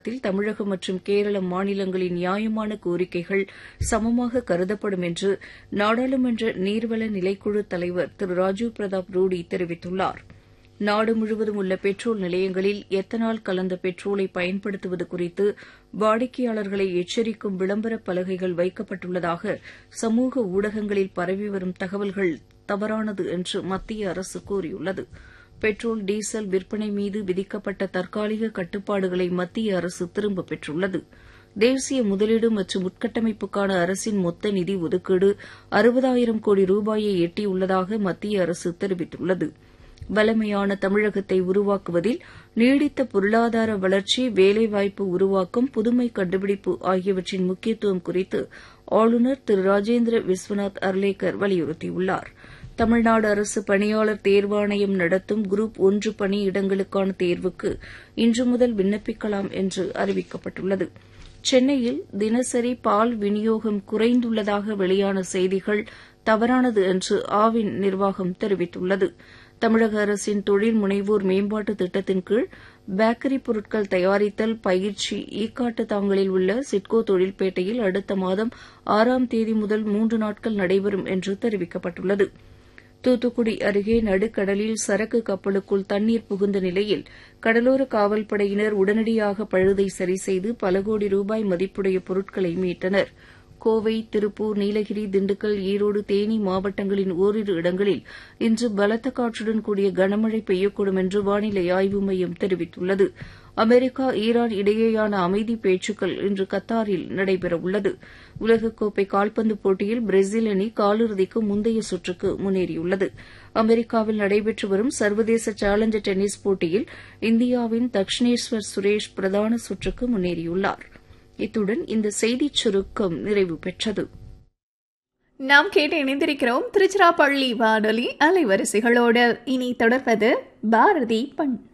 த்தில் தமிழகம் மற்றும் கேரள மாநிலங்களின் நியாயமான கோரிக்கைகள் சமமாக கருதப்படும் என்று நாடாளுமன்ற நீர்வள நிலைக்குழு தலைவர் திரு ராஜீவ் பிரதாப் ரூடி தெரிவித்துள்ளார் நாடு முழுவதும் உள்ள பெட்ரோல் நிலையங்களில் எத்தனால் கலந்த பெட்ரோலை பயன்படுத்துவது குறித்து வாடிக்கையாளர்களை எச்சரிக்கும் விளம்பரப் பலகைகள் வைக்கப்பட்டுள்ளதாக சமூக ஊடகங்களில் பரவி வரும் தகவல்கள் தவறானது என்று மத்திய அரசு கூறியுள்ளது பெட்ரோல் டீசல் விற்பனை மீது விதிக்கப்பட்ட தற்காலிக கட்டுப்பாடுகளை மத்திய அரசு திரும்பப் பெற்றுள்ளது தேசிய முதலீடு மற்றும் உள்கட்டமைப்புக்கான அரசின் மொத்த நிதி ஒதுக்கீடு அறுபதாயிரம் கோடி ரூபாயை எட்டியுள்ளதாக மத்திய அரசு தெரிவித்துள்ளது வளமையான தமிழகத்தை உருவாக்குவதில் நீடித்த பொருளாதார வளர்ச்சி வேலைவாய்ப்பு உருவாக்கம் புதுமை கண்டுபிடிப்பு ஆகியவற்றின் முக்கியத்துவம் குறித்து ஆளுநர் திரு ராஜேந்திர விஸ்வநாத் அர்லேக்கர் வலியுறுத்தியுள்ளார் தமிழ்நாடு அரசு பணியாளர் தேர்வாணையம் நடத்தும் குரூப் ஒன்று பணியிடங்களுக்கான தேர்வுக்கு இன்று முதல் விண்ணப்பிக்கலாம் என்று அறிவிக்கப்பட்டுள்ளது சென்னையில் தினசரி பால் விநியோகம் குறைந்துள்ளதாக வெளியான செய்திகள் தவறானது என்று ஆவின் நிர்வாகம் தெரிவித்துள்ளது தமிழக அரசின் தொழில் முனைவோர் மேம்பாட்டு திட்டத்தின் கீழ் பேக்கரி பொருட்கள் தயாரித்தல் பயிற்சி ஈக்காட்டு தாங்கலில் உள்ள சிட்கோ தொழில்பேட்டையில் அடுத்த மாதம் ஆறாம் தேதி முதல் மூன்று நாட்கள் நடைபெறும் என்று தெரிவிக்கப்பட்டுள்ளது தூத்துக்குடி அருகே நடுக்கடலில் சரக்கு கப்பலுக்குள் தண்ணீர் புகுந்த நிலையில் கடலோர காவல்படையினர் உடனடியாக பழுதை சரிசெய்து பல கோடி ரூபாய் மதிப்புடைய பொருட்களை மீட்டனர் கோவை திருப்பூர் நீலகிரி திண்டுக்கல் ஈரோடு தேனி மாவட்டங்களின் ஓரிரு இடங்களில் இன்று பலத்த காற்றுடன் கூடிய கனமழை பெய்யக்கூடும் என்று வானிலை ஆய்வு மையம் தெரிவித்துள்ளது அமெரிக்கா ஈரான் இடையேயான அமைதி பேச்சுக்கள் இன்று கத்தாரில் நடைபெறவுள்ளது உலகக்கோப்பை கால்பந்து போட்டியில் பிரேசில் அணி காலிறுதிக்கு முந்தைய சுற்றுக்கு முன்னேறியுள்ளது அமெரிக்காவில் நடைபெற்று வரும் சர்வதேச சேலஞ்சர் டென்னிஸ் போட்டியில் இந்தியாவின் தக்ஷினேஸ்வர் சுரேஷ் பிரதான சுற்றுக்கு முன்னேறியுள்ளார் இத்துடன் இந்த செய்திச் சுருக்கம் நிறைவு பெற்றது நாம் கேட்டு இணைந்திருக்கிறோம் திருச்சிராப்பள்ளி வானொலி அலைவரிசைகளோடு இனி தொடர்வது பாரதி பண்